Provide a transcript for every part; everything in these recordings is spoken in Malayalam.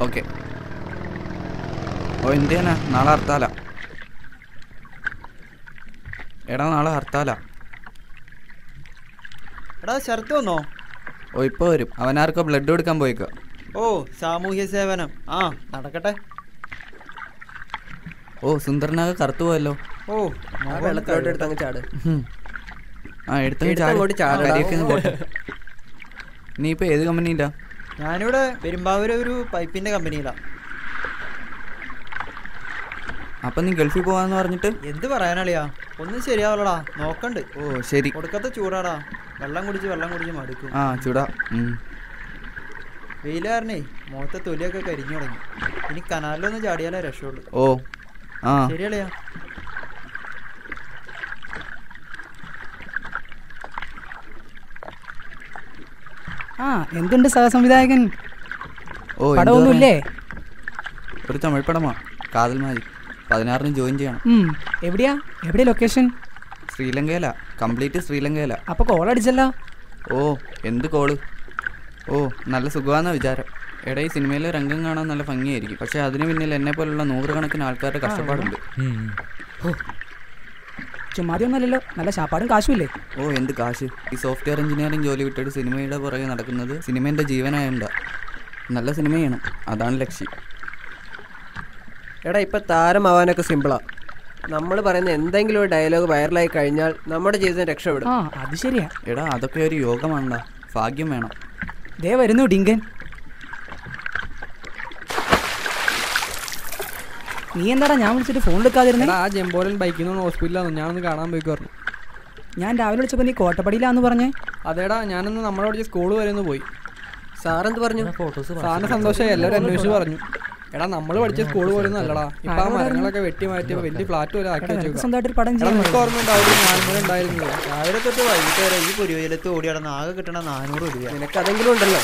ഓക്കെ ഓ എന്തിനാ നാളെ ഹർത്താലാ എടാ നാളെ ഹർത്താലാ എടാ ശരത്ത് വന്നോ ഓ ഇപ്പോൾ വരും അവനാർക്കോ ബ്ലഡ് കൊടുക്കാൻ പോയിക്കോ ഓ സാമൂഹ്യ സേവനം ആ നടക്കട്ടെ ഓ സുന്ദരനാകെ കറുത്തു പോയല്ലോ ഓ ആ വെള്ളത്തിലോട്ട് എടുത്ത് അങ്ങ് ചാട് ഹും. ആ എടുത്തങ്ങ് എടുത്ത് അങ്ങോട്ട് ചാടെടാ. കരിയൊക്കെ അങ്ങ് പോട്ടെ നീ ഇപ്പോൾ ഏത് കമ്പനിയിലാ ഞാനിവിടെ പെരുമ്പാവൂര് ഒരു പൈപ്പിന്റെ കമ്പനിയിലാ അപ്പം നീ ഗൾഫിൽ പോകാന്ന് പറഞ്ഞിട്ട് എന്ത് പറയാനളിയാ ഒന്നും ശരിയാവലടാ നോക്കണ്ട് ഓ ശരി കൊടുക്കത്തെ ചൂടാടാ വെള്ളം കുടിച്ച് വെള്ളം കുടിച്ച് മടുക്കും ആ ചൂടാ ഉം. വെയിൽ കാരണേ മുഖത്തെ തൊലിയൊക്കെ കരിഞ്ഞു തുടങ്ങി ഇനി കനാലിലൊന്ന് ചാടിയാലേ രക്ഷയുള്ളൂ ഓ ആ ശരിയളിയാ ആ എന്തുണ്ട് സഹസംവിധായകൻ ഓ എന്ത് പടമൊന്നുമില്ലേ പറയാൻ? ഒരു തമിഴ് പടമാ കാതൽ മാതി പതിനാറിന് ജോയിൻ ചെയ്യണം ഉം, എവിടെയാ എവിടെയാ ലൊക്കേഷൻ ശ്രീലങ്കയിലാ കംപ്ലീറ്റ് ശ്രീലങ്കയിലാ അപ്പൊ കോൾ അടിച്ചല്ലോ ഓ എന്ത് കോള് ഓ നല്ല സുഖമാന്ന വിചാരം എടാ ഈ സിനിമയിലെ രംഗം കാണാൻ നല്ല ഭംഗിയായിരിക്കും പക്ഷെ അതിന് പിന്നിൽ എന്നെ പോലുള്ള നൂറുകണക്കിന് ആൾക്കാരുടെ കഷ്ടപ്പാടുണ്ട് ചുമ്മാതിയൊന്നുമല്ലല്ലോ നല്ല ശാപ്പാടും കാശുമില്ലേ ഓ എന്ത് കാശ് ഈ സോഫ്റ്റ്വെയർ എഞ്ചിനീയറിംഗ് ജോലി വിട്ടിട്ട് സിനിമയുടെ പുറകെ നടക്കുന്നത് സിനിമേൻ്റെ ജീവനായുണ്ട നല്ല സിനിമ ചെയ്യണം അതാണ് ലക്ഷ്യം എടാ ഇപ്പൊ താരമാവാനൊക്കെ സിമ്പിളാ നമ്മൾ പറയുന്ന എന്തെങ്കിലും ഒരു ഡയലോഗ് വൈറലായി കഴിഞ്ഞാൽ നമ്മുടെ ജീവിതം രക്ഷപ്പെടും ആ അത് ശരിയാ എടാ അതൊക്കെ ഒരു യോഗമാണ്ടാ ഭാഗ്യം വേണം ദേ വരുന്നു ഡിങ്കൻ നീ എന്താടാ ഞാൻ വിളിച്ചിട്ട് ഫോൺ എടുക്കാതിരുന്നേ എടാ ആ ജംബോലൻ ബൈക്കിൽ നിന്ന് ഹോസ്പിറ്റലാണ് ഞാനൊന്ന് കാണാൻ പോയി പറഞ്ഞു ഞാൻ രാവിലെ വിളിച്ചപ്പോൾ നീ കോട്ടപ്പടിയിലാന്ന് പറഞ്ഞേ അതേടാ ഞാനൊന്ന് നമ്മളെ പഠിച്ച സ്കൂൾ വരെ ഒന്ന് പോയി സാറെന്ത് പറഞ്ഞു സാറിന് സന്തോഷമായി എല്ലാവരും അന്വേഷിച്ച് പറഞ്ഞു എടാ നമ്മൾ പഠിച്ച സ്കൂൾ പോലെ ഒന്നും അല്ലടാ ഇപ്പൊ ആ മരങ്ങളൊക്കെ വെട്ടി മാറ്റി വലിയ ഫ്ലാറ്റ് പോലെ ആക്കി എടാ, നിനക്ക് വെച്ചു സ്വന്തമായിട്ടൊരു പടം എടാ ചെയ്യാൻ നിനക്ക് ഓർമ്മയുണ്ട് അവിടെ ഒരു നാലുമണി ഉണ്ടായിരുന്നില്ലേ രാവിലെ തൊട്ട് വൈകിട്ട് വരെ ഈ പൊരിവയിലത്ത് ഓടി നടന്ന് ആകെ കിട്ടണ നാനൂറ് രൂപ നിനക്ക് അതെങ്കിലും ഉണ്ടല്ലോ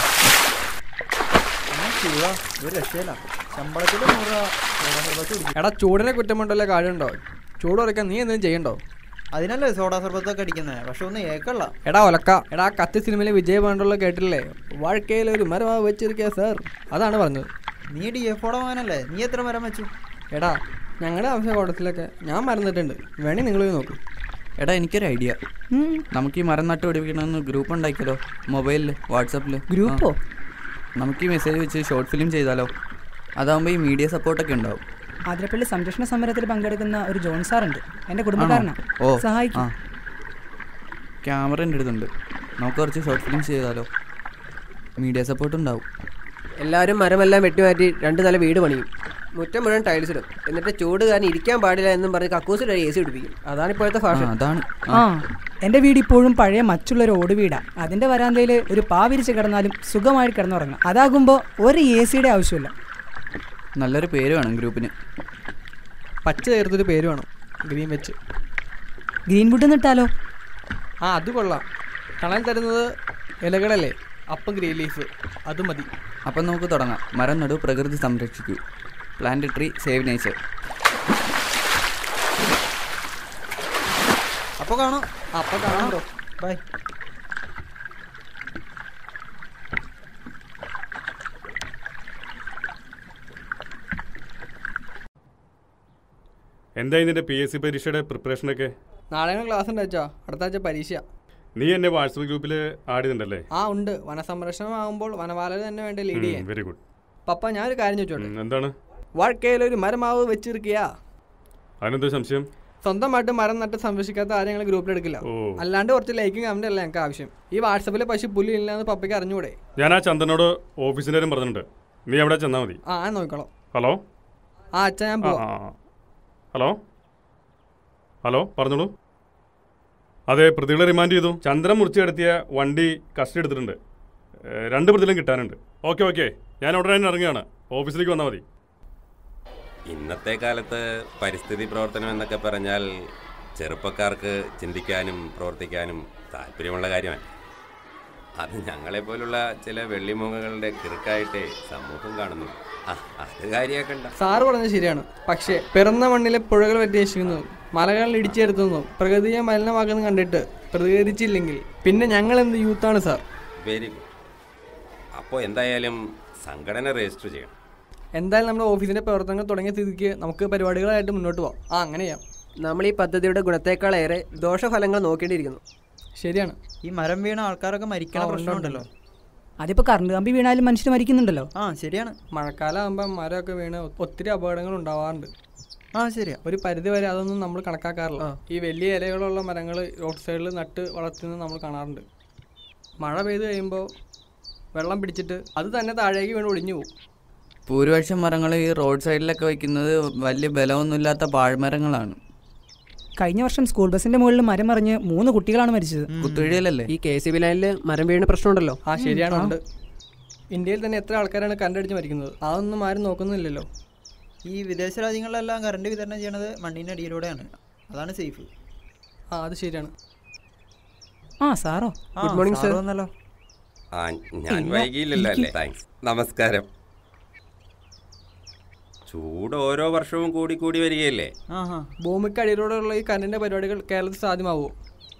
ചൂടാ ഒരു രക്ഷയില്ല ശമ്പളത്തിൽ നൂറ് രൂപ സോഡാ സർബത്ത് കുടിക്കും. എടാ ചൂടിനെ കുറ്റമുണ്ടല്ലോ കാര്യമുണ്ടോ ചൂട് കുറയ്ക്കാൻ നീ എന്തെങ്കിലും ചെയ്യണ്ടോ അതിനല്ലേ സോഡാ സർബത്തൊക്കെ അടിക്കുന്നത് പക്ഷെ ഒന്ന് ഏക്കല്ല എടാ ഒലക്ക എടാ ആ കത്ത് സിനിമയിലെ വിജയ് പാണ്ഡുള്ള കേട്ടില്ലേ വാഴക്കയിൽ ഒരു മരമാ വെച്ചിരിക്കുക സാർ അതാണ് പറഞ്ഞത് നീ ഡി എഫ് ഓടെ മകനല്ലേ നീ എത്ര മരം വെച്ചു എടാ ഞങ്ങളുടെ ആവശ്യ കോടത്തിലൊക്കെ ഞാൻ മറന്നിട്ടുണ്ട് വേണേ നിങ്ങൾ പോയി നോക്കൂ എടാ എനിക്കൊരു ഐഡിയ നമുക്ക് ഈ മരം നട്ട് പിടിപ്പിക്കണമെന്ന് ഗ്രൂപ്പ് ഉണ്ടാക്കിയാലോ മൊബൈലിൽ വാട്സപ്പിൽ ഗ്രൂപ്പോ നമുക്ക് ഈ മെസ്സേജ് വെച്ച് ഷോർട്ട് ഫിലിം ചെയ്താലോ അതാകുമ്പോൾ ഈ മീഡിയ സപ്പോർട്ടൊക്കെ ഉണ്ടാവും ആതിരപ്പള്ളി സംരക്ഷണ സമരത്തിൽ പങ്കെടുക്കുന്ന ഒരു ജോൺ സാറുണ്ട് എൻ്റെ കുടുംബക്കാരനാ ഓ സഹായിക്കും ആ ക്യാമറ എൻ്റെ അടുത്തുണ്ട് നമുക്ക് കുറച്ച് ഷോർട്ട് ഫിലിംസ് ചെയ്താലോ മീഡിയ സപ്പോർട്ട് ഉണ്ടാവും എല്ലാവരും മരമെല്ലാം വെട്ടിമാറ്റി രണ്ട് നില വീട് പണിയും മുറ്റം മുഴുവൻ ടൈൽസ് ഇടും എന്നിട്ട് ചൂട് കാരണം ഇരിക്കാൻ പാടില്ല എന്നും പറഞ്ഞ് കക്കൂസിൽ ഒരു എ സി പിടിപ്പിക്കും അതാണ് ഇപ്പോഴത്തെ ആ ഫാഷൻ അതാണ് ആ എൻ്റെ വീട് ഇപ്പോഴും പഴയ മച്ചുള്ളൊരു ഓട് വീടാ അതിൻ്റെ വരാന്തയിൽ ഒരു പാ വിരിച്ച് കിടന്നാലും സുഖമായി കിടന്നുറങ്ങാം അതാകുമ്പോൾ ഒരു എ സിയുടെ ആവശ്യമില്ല നല്ലൊരു പേര് വേണം ഗ്രൂപ്പിന് പച്ച ചേർത്തൊരു പേര് വേണം ഗ്രീൻ വെച്ച് ഗ്രീൻവുഡ് നിട്ടാലോ ആ അത് കൊള്ളാം കളയാൻ തരുന്നത് ഇലകളല്ലേ അപ്പം ഗ്രീൻ ലീഫ് അത് മതി അപ്പം നമുക്ക് തുടങ്ങാം മരം നടു പ്രകൃതി സംരക്ഷിക്കൂ പ്ലാന്റ് ട്രീ സേവ് നേച്ചർ അപ്പോൾ കാണാം അപ്പം കാണാം ബ്രോ ബൈ എന്തായി നിന്റെ പി എസ് സി പരീക്ഷയുടെ പ്രിപ്പറേഷനൊക്കെ നാളെയാണ് ക്ലാസ് ഉണ്ട് വെച്ചാ അടുത്ത ആഴ്ച പരീക്ഷ നീ എന്നെ വാട്സപ്പ് ഗ്രൂപ്പിൽ ആഡ് ചെയ്തിട്ടുണ്ടല്ലേ ആ ഉണ്ട് വനസംരക്ഷണം ആകുമ്പോൾ വനപാലന തന്നെ വേണ്ട ലീഡ് ചെയ്യാൻ വെരി ഗുഡ് പപ്പ ഞാനൊരു കാര്യം ചോദിച്ചോട്ടെ എന്താണ് വാഴക്കയിൽ ഒരു മരമാവ് വെച്ചിരിക്കുക അതിനെന്താ സംശയം സ്വന്തമായിട്ട് മരം നട്ട് സംരക്ഷിക്കാത്ത ആരും ഞങ്ങൾ ഗ്രൂപ്പിൽ എടുക്കില്ല ഓ അല്ലാണ്ട് കുറച്ച് ലൈക്കും കമന്റ് അല്ല ഞങ്ങൾക്ക് ആവശ്യം ഈ വാട്സപ്പിലെ പശു പുല്ല് ഇല്ലാന്ന് പപ്പയ്ക്ക് അറിഞ്ഞൂടെ ഞാൻ ആ ചന്ദനോട് ഓഫീസിൻ്റെ കാര്യം പറഞ്ഞിട്ടുണ്ട് നീ അവിടെ ചെന്നാൽ മതി ആ ഞാൻ നോക്കിക്കോളാം ഹലോ ആ അച്ഛൻ ഞാൻ ആ പോവാം ആ, ആ. ഹലോ ഹലോ പറഞ്ഞോളൂ അതെ പ്രതികളെ റിമാൻഡ് ചെയ്തു ചന്ദ്രൻ മുറിച്ച് കിടത്തിയ വണ്ടി കസ്റ്റഡി എടുത്തിട്ടുണ്ട് ഏ, രണ്ട് പ്രതികളും കിട്ടാനുണ്ട് ഓക്കെ ഓക്കെ ഞാൻ ഉടനെ തന്നെ ഇറങ്ങുകയാണ് ഓഫീസിലേക്ക് വന്നാൽ മതി ഇന്നത്തെ കാലത്ത് പരിസ്ഥിതി പ്രവർത്തനം എന്നൊക്കെ പറഞ്ഞാൽ ചെറുപ്പക്കാർക്ക് ചിന്തിക്കാനും പ്രവർത്തിക്കാനും താല്പര്യമുള്ള കാര്യമാണ് അത് ഞങ്ങളെപ്പോലുള്ള ചില വെള്ളിമുഖങ്ങളുടെ കിറുക്കായിട്ടേ സമൂഹം കാണുന്നു ആ, അത് കാര്യമാക്കണ്ട സാറ് പറഞ്ഞത് ശരിയാണ് പക്ഷേ പിറന്ന മണ്ണിലെ പുഴകൾ വ്യത്യാസിക്കുന്നതും മലകൾ ഇടിച്ചെടുത്തുന്നതും പ്രകൃതിയെ മലിനമാക്കുന്നത് കണ്ടിട്ട് പ്രതികരിച്ചില്ലെങ്കിൽ പിന്നെ ഞങ്ങൾ എന്ത് യൂത്താണ് സാർ വെരി ഗുഡ് അപ്പോൾ എന്തായാലും സംഘടന രജിസ്റ്റർ ചെയ്യണം എന്തായാലും നമ്മുടെ ഓഫീസിന്റെ പ്രവർത്തനങ്ങൾ തുടങ്ങിയ സ്ഥിതിക്ക് നമുക്ക് പരിപാടികളായിട്ട് മുന്നോട്ട് പോകാം ആ അങ്ങനെ ചെയ്യാം നമ്മൾ ഈ പദ്ധതിയുടെ ഗുണത്തേക്കാളേറെ ദോഷഫലങ്ങൾ നോക്കേണ്ടിയിരിക്കുന്നു ശരിയാണ് ഈ മരം വീണ ആൾക്കാരൊക്കെ മരിക്കണ പ്രശ്നമുണ്ടല്ലോ അതിപ്പോൾ കറണ്ട് കമ്പി വീണാലും മനുഷ്യർ മരിക്കുന്നുണ്ടല്ലോ ആ ശരിയാണ് മഴക്കാലം ആകുമ്പോൾ മരമൊക്കെ വീണ് ഒത്തിരി അപകടങ്ങൾ ഉണ്ടാവാറുണ്ട് ആ ശരിയാ ഒരു പരിധി വരെ അതൊന്നും നമ്മൾ കണക്കാക്കാറില്ല ഈ വലിയ ഇലകളുള്ള മരങ്ങൾ റോഡ് സൈഡിൽ നട്ട് വളർത്തുന്നത് നമ്മൾ കാണാറുണ്ട് മഴ പെയ്ത് കഴിയുമ്പോൾ വെള്ളം പിടിച്ചിട്ട് അത് തന്നെ താഴേക്ക് വീണ് ഒളിഞ്ഞു പോകും ഭൂരിപക്ഷം മരങ്ങൾ ഈ റോഡ് സൈഡിലൊക്കെ വയ്ക്കുന്നത് വലിയ ബലമൊന്നുമില്ലാത്ത പാഴ്മരങ്ങളാണ് കഴിഞ്ഞ വർഷം സ്കൂൾ ബസിന്റെ മുകളിൽ മരം മറിഞ്ഞ് മൂന്ന് കുട്ടികളാണ് മരിച്ചത് കുത്തുഴിയിലല്ലേ ഈ കെ സി ബി ലൈനിൽ മരം വീഴുന്ന പ്രശ്നമുണ്ടല്ലോ ആ ശരിയാണ് ഉണ്ട് ഇന്ത്യയിൽ തന്നെ എത്ര ആൾക്കാരാണ് കണ്ടടിച്ച് മരിക്കുന്നത് അതൊന്നും ആരും നോക്കുന്നില്ലല്ലോ ഈ വിദേശ രാജ്യങ്ങളിലെല്ലാം കറണ്ട് വിതരണം ചെയ്യണത് മണ്ണിൻ്റെ അടിയിലൂടെയാണ് അതാണ് സേഫ് ആ അത് ശരിയാണ് ആ സാറോ Good morning, sir. വന്നല്ലോ ആ ഞാൻ വൈകിയില്ലല്ലോ അല്ലേ താങ്ക്സ് നമസ്കാരം ചൂട് ഓരോ വർഷവും കൂടി കൂടി വരികയല്ലേ ആ ഹാ ഭൂമിക്ക് അടിയിലൂടെയുള്ള ഈ കറണ്ടിന്റെ പരിപാടികൾ കേരളത്തിൽ സാധ്യമാവുമോ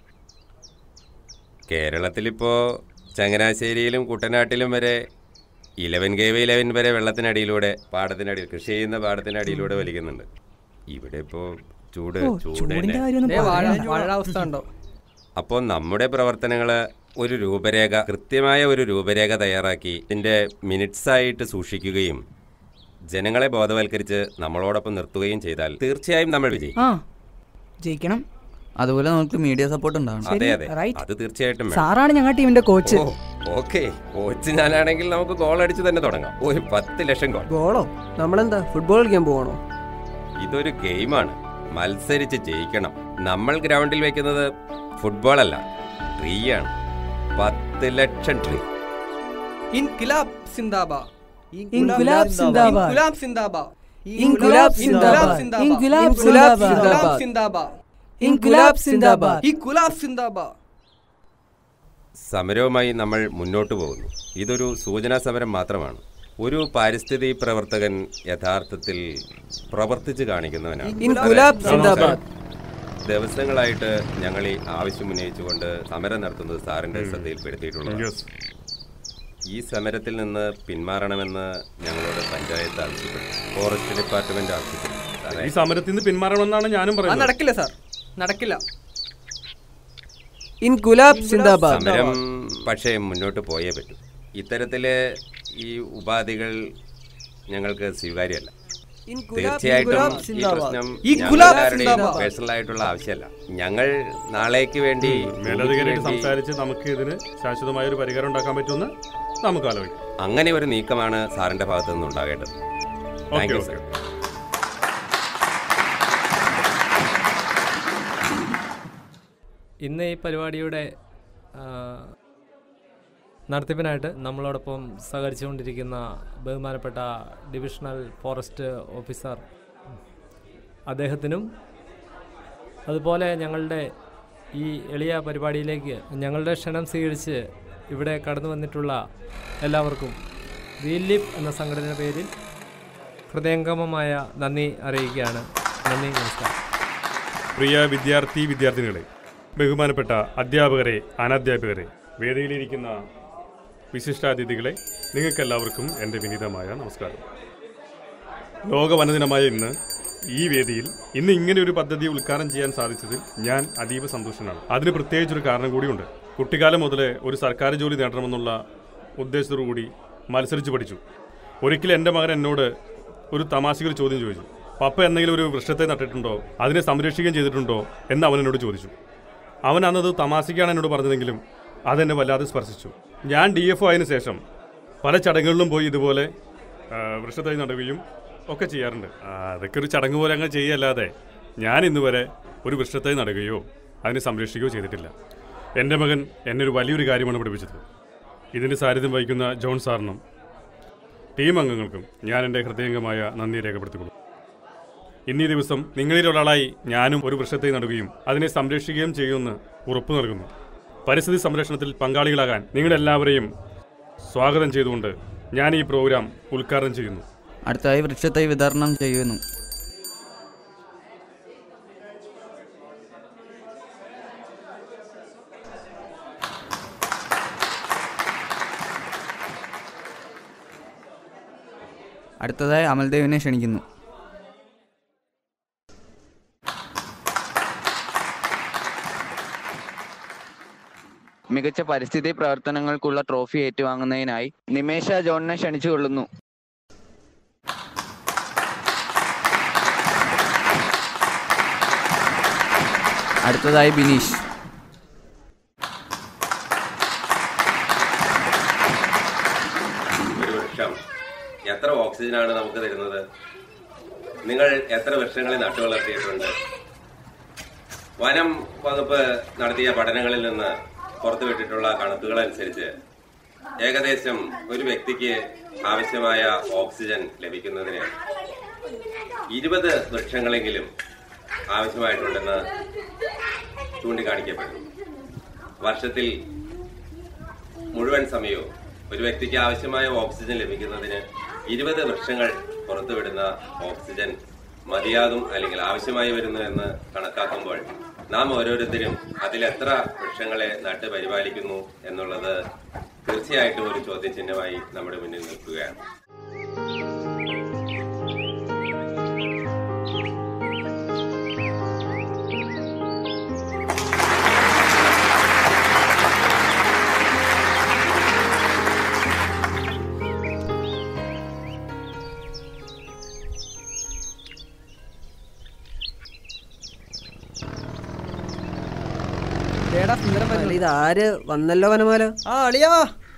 കേരളത്തിലിപ്പോൾ ചങ്ങനാശ്ശേരിയിലും കുട്ടനാട്ടിലും വരെ ഇലവൻ കെ വി ഇലവൻ വരെ വെള്ളത്തിനടിയിലൂടെ പാടത്തിനടിയിൽ കൃഷി ചെയ്യുന്ന പാടത്തിനടിയിലൂടെ വലിക്കുന്നുണ്ട് ഇവിടെ ഇപ്പോൾ ചൂട് ഓ ചൂട് ചൂടിന്റെ തന്നെ കാര്യമൊന്നും ദേ വാഴ പറയാൻ വാഴ അവസ്ഥ ഉണ്ടോ അപ്പോൾ നമ്മുടെ പ്രവർത്തനങ്ങൾ ഒരു രൂപരേഖ കൃത്യമായ ഒരു രൂപരേഖ തയ്യാറാക്കി ഇതിൻ്റെ മിനിറ്റ്സ് ആയിട്ട് സൂക്ഷിക്കുകയും ജനങ്ങളെ ബോധവൽക്കരിച്ച് നമ്മളോടൊപ്പം നിർത്തുകയും ചെയ്താൽ തീർച്ചയായും നമ്മൾ വിജയിക്കും ആ ജയിക്കണം അതുപോലെ നമുക്ക് മീഡിയ സപ്പോർട്ട് ഉണ്ടാവണം അതെ അതെ right. അത് തീർച്ചയായിട്ടും വേണം സാറാണ് ഞങ്ങളുടെ ടീമിന്റെ കോച്ച് ഓ ഓക്കെ കോച്ച് ഞാനാണെങ്കിൽ നമുക്ക് ഗോൾ അടിച്ച് തന്നെ തുടങ്ങാം ഒരു പത്ത് ലക്ഷം ഗോൾ ഗോളോ നമ്മളെന്താ ഫുട്ബോൾ കളിക്കാൻ പോകണോ ഇതൊരു ഗെയിമാണ് മത്സരിച്ച് ജയിക്കണം നമ്മൾ ഗ്രൗണ്ടിൽ വെക്കുന്നത് ഫുട്ബോൾ അല്ല ട്രീ ആണ് പത്ത് ലക്ഷം ട്രീ ഇൻകിലാബ് സിന്ദാബാ ഇൻകുലാബ് സിന്ദാബാദ് ഇൻകുലാബ് സിന്ദാബാ ഇൻകുലാബ് സിന്ദാബാദ് ഇൻകുലാബ് സിന്ദാബാദ് സിന്ദാബാ ഇൻകുലാബ് സിന്ദാബാദ് ഈ കുലാബ് സിന്ദാബാ സമരവുമായി നമ്മൾ മുന്നോട്ട് പോകുന്നു ഇതൊരു സൂചനാ സമരം മാത്രമാണ് ഒരു പാരിസ്ഥിതിക പ്രവർത്തകൻ യഥാർത്ഥത്തിൽ പ്രവർത്തിച്ച് കാണിക്കുന്നവനാണ് ഇൻകുലാബ് സിന്ദാബാദ് ദിവസങ്ങളായിട്ട് ഞങ്ങൾ ഈ ആവശ്യം ഉന്നയിച്ചുകൊണ്ട് സമരം നടത്തുന്നത് സാറിന്റെ ശ്രദ്ധയിൽപ്പെടുത്തിയിട്ടുള്ളത് യെസ് ഈ സമരത്തിൽ നിന്ന് പിന്മാറണമെന്ന് ഞങ്ങളോട് പഞ്ചായത്ത് ആവശ്യപ്പെട്ടു ഫോറസ്റ്റ് ഡിപ്പാർട്ട്മെന്റ് ആവശ്യപ്പെട്ടു സാറേ ഈ സമരത്തിൽ നിന്ന് പിന്മാറണമെന്നാണ് ഞാനും അത് പറയുന്നത് നടക്കില്ല സാർ നടക്കില്ല ഇൻകുലാബ് സിന്ദാബാദ് സമരം പക്ഷേ മുന്നോട്ട് പോയേ പറ്റൂ ഇത്തരത്തില് ഈ ഉപാധികൾ ഞങ്ങൾക്ക് സ്വീകാര്യമല്ല തീർച്ചയായിട്ടും ഈ പ്രശ്നം ഈ ഗുലാബ് ഞങ്ങളുടെ സിന്ദാബാദ്. പേഴ്സണൽ ആയിട്ടുള്ള ആവശ്യമല്ല ഞങ്ങൾ നാളേക്ക് വേണ്ടി മേലധികാരിയായിട്ട് ഭൂമിക്ക് വേണ്ടി സംസാരിച്ച് നമുക്ക് ഇതിന് ശാശ്വതമായ ഒരു പരിഹാരം ഉണ്ടാക്കാൻ പറ്റുമെന്ന് നമുക്ക് ആലോചിക്കാം അങ്ങനെ ഒരു നീക്കമാണ് സാറിന്റെ ഭാഗത്തു നിന്ന് ഉണ്ടാകേണ്ടത് thank okay you okay sir ഇന്ന് ഈ പരിപാടിയുടെ ആ, നടത്തിപ്പിനായിട്ട് നമ്മളോടൊപ്പം സഹകരിച്ചുകൊണ്ടിരിക്കുന്ന ബഹുമാനപ്പെട്ട ഡിവിഷണൽ ഫോറസ്റ്റ് ഓഫീസർ അദ്ദേഹത്തിനും അതുപോലെ ഞങ്ങളുടെ ഈ എളിയ പരിപാടിയിലേക്ക് ഞങ്ങളുടെ ക്ഷണം സ്വീകരിച്ച് ഇവിടെ കടന്നു വന്നിട്ടുള്ള എല്ലാവർക്കും വീലിപ്പ് എന്ന സംഘടനയുടെ പേരിൽ ഹൃദയംഗമമായ നന്ദി അറിയിക്കുകയാണ് നന്ദി നമസ്കാരം പ്രിയ വിദ്യാർത്ഥി വിദ്യാർത്ഥിനികളെ ബഹുമാനപ്പെട്ട അധ്യാപകരെ അനധ്യാപകരെ വേദിയിലിരിക്കുന്ന വിശിഷ്ടാതിഥികളെ നിങ്ങൾക്കെല്ലാവർക്കും എൻ്റെ വിനീതമായ നമസ്കാരം ലോക വനദിനമായ ഇന്ന് ഈ വേദിയിൽ ഇന്ന് ഇങ്ങനെ ഒരു പദ്ധതി ഉദ്ഘാടനം ചെയ്യാൻ സാധിച്ചതിൽ ഞാൻ അതീവ സന്തോഷനാണ് അതിന് പ്രത്യേകിച്ചൊരു കാരണം കൂടിയുണ്ട് കുട്ടിക്കാലം മുതലേ ഒരു സർക്കാർ ജോലി നേടണമെന്നുള്ള ഉദ്ദേശത്തോടു കൂടി മത്സരിച്ച് പഠിച്ചു ഒരിക്കലും എൻ്റെ മകൻ എന്നോട് ഒരു തമാശകൾ ചോദ്യം ചോദിച്ചു പപ്പ എന്തെങ്കിലും ഒരു വൃക്ഷത്തെ നട്ടിട്ടുണ്ടോ അതിനെ സംരക്ഷിക്കുകയും ചെയ്തിട്ടുണ്ടോ എന്ന് അവൻ എന്നോട് ചോദിച്ചു അവൻ അന്നത് തമാശയ്ക്കാണ് എന്നോട് പറഞ്ഞതെങ്കിലും അതെന്നെ വല്ലാതെ സ്പർശിച്ചു ഞാൻ ഡി എഫ് ആയതിനു ശേഷം പല ചടങ്ങുകളിലും പോയി ഇതുപോലെ ആ, വൃക്ഷത്തൈ നടുകയും ഒക്കെ ചെയ്യാറുണ്ട് ആ, അതൊക്കെ ഒരു ചടങ്ങ് പോലെ അങ്ങ് ചെയ്യല്ലാതെ ഞാൻ ഇന്ന് വരെ ഒരു വൃക്ഷത്തൈ നടുകയോ അതിനെ സംരക്ഷിക്കുകയോ ചെയ്തിട്ടില്ല എൻ്റെ മകൻ എന്നെ ഒരു വലിയൊരു കാര്യമാണ് പഠിപ്പിച്ചത് ഇതിൻ്റെ സാന്നിധ്യം വഹിക്കുന്ന ജോൺ സാറിനും ടീം അംഗങ്ങൾക്കും ഞാൻ എൻ്റെ ഹൃദയംഗമായ നന്ദി രേഖപ്പെടുത്തിക്കൊള്ളു ഇന്നീ ദിവസം നിങ്ങളിൽ ഒരാളായി ഞാനും ഒരു വൃക്ഷത്തെ നടുകയും അതിനെ സംരക്ഷിക്കുകയും ചെയ്യുമെന്ന് ഉറപ്പു നൽകുന്നു പരിസ്ഥിതി സംരക്ഷണത്തിൽ പങ്കാളികളാകാൻ നിങ്ങളെല്ലാവരെയും സ്വാഗതം ചെയ്തുകൊണ്ട് ഞാൻ ഈ പ്രോഗ്രാം ഉദ്ഘാടനം ചെയ്യുന്നു അടുത്തതായി വൃക്ഷത്തൈ വിതരണം ചെയ്യുന്നു അടുത്തതായി അമൽദേവിനെ ക്ഷണിക്കുന്നു മികച്ച പരിസ്ഥിതി പ്രവർത്തനങ്ങൾക്കുള്ള ട്രോഫി ഏറ്റുവാങ്ങുന്നതിനായി നിമേഷ ജോണിനെ ക്ഷണിച്ചുകൊള്ളുന്നു അടുത്തതായി ബിനീഷ് ഒരു വൃക്ഷം എത്ര ഓക്സിജനാണ് നമുക്ക് തരുന്നത് നിങ്ങൾ എത്ര വൃക്ഷങ്ങളെ നട്ടുവളർത്തിയിട്ടുണ്ട് വനം വകുപ്പ് നടത്തിയ പഠനങ്ങളിൽ നിന്ന് പുറത്തുവിട്ടിട്ടുള്ള കണക്കുകൾ അനുസരിച്ച് ഏകദേശം ഒരു വ്യക്തിക്ക് ആവശ്യമായ ഓക്സിജൻ ലഭിക്കുന്നതിന് ഇരുപത് വൃക്ഷങ്ങളെങ്കിലും ആവശ്യമായിട്ടുണ്ടെന്ന് ചൂണ്ടിക്കാണിക്കപ്പെടുന്നു വർഷത്തിൽ മുഴുവൻ സമയവും ഒരു വ്യക്തിക്ക് ആവശ്യമായ ഓക്സിജൻ ലഭിക്കുന്നതിന് ഇരുപത് വൃക്ഷങ്ങൾ പുറത്തുവിടുന്ന ഓക്സിജൻ മതിയാകും അല്ലെങ്കിൽ ആവശ്യമായി വരുന്നു എന്ന് കണക്കാക്കുമ്പോൾ നാം ഓരോരുത്തരും അതിലെത്ര വൃക്ഷങ്ങളെ നട്ട് പരിപാലിക്കുന്നു എന്നുള്ളത് തീർച്ചയായിട്ടും ഒരു ചോദ്യചിഹ്നമായി നമ്മുടെ മുന്നിൽ നിൽക്കുകയാണ് ഏടാ സുന്ദരം അല്ല, ഇത് ആര് വന്നല്ലോ വനമാല ആ അളിയാ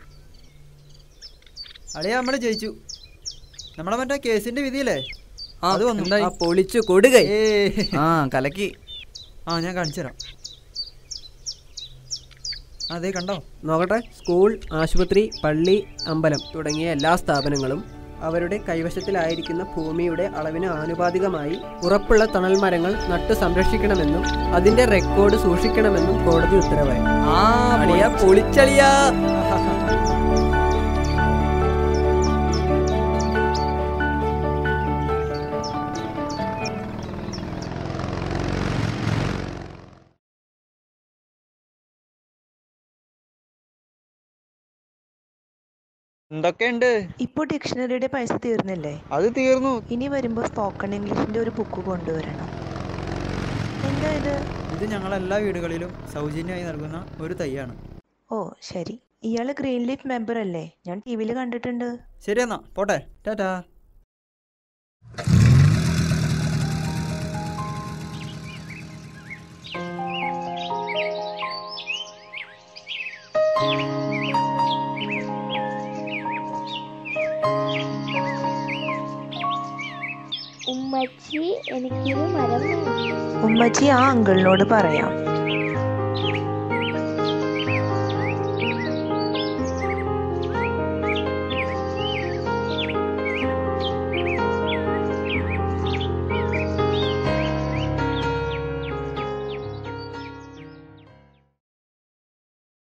അളിയാ നമ്മള് ജയിച്ചു നമ്മളെ മറ്റേ കേസിന്റെ വിധിയില്ലേ അത് വന്നു ആ പൊളിച്ചു കൊടുകൈ ഏ ആ കലക്കി ആ ഞാൻ കാണിച്ചു തരാം അതെ കണ്ടോ നോക്കട്ടെ സ്കൂൾ ആശുപത്രി പള്ളി അമ്പലം തുടങ്ങിയ എല്ലാ സ്ഥാപനങ്ങളും അവരുടെ കൈവശത്തിലായിരിക്കുന്ന ഭൂമിയുടെ അളവിന് ആനുപാതികമായി ഉറപ്പുള്ള തണൽ മരങ്ങൾ നട്ടു സംരക്ഷിക്കണമെന്നും അതിന്റെ റെക്കോർഡ് സൂക്ഷിക്കണമെന്നും കോടതി ഉത്തരവായി ആ അളിയാ പൊളിച്ചളിയാ എന്തൊക്കെയുണ്ട് ഇപ്പോൾ ഡിക്ഷണറിയുടെ പൈസ തീർന്നില്ലേ അത് തീർന്നു ഇനി വരുമ്പോൾ സ്പോക്കൺ ഇംഗ്ലീഷിന്റെ ഒരു ബുക്ക് കൊണ്ടുവരണം എന്താ ഇത് ഇത് ഞങ്ങൾ എല്ലാ വീടുകളിലും സൗജന്യമായി നൽകുന്ന ഒരു തൈയാണ് ഓ ശരി ഇയാള് ഗ്രീൻ ലീഫ് മെമ്പർ അല്ലേ ഞാൻ ടി വിയിൽ കണ്ടിട്ടുണ്ട് ശരി എന്നാ പോട്ടെ ടാറ്റാ ഉമ്മച്ചി എനിക്കൊരു മരം വേണം ഉമ്മച്ചി ആ അങ്കിളിനോട് പറയാം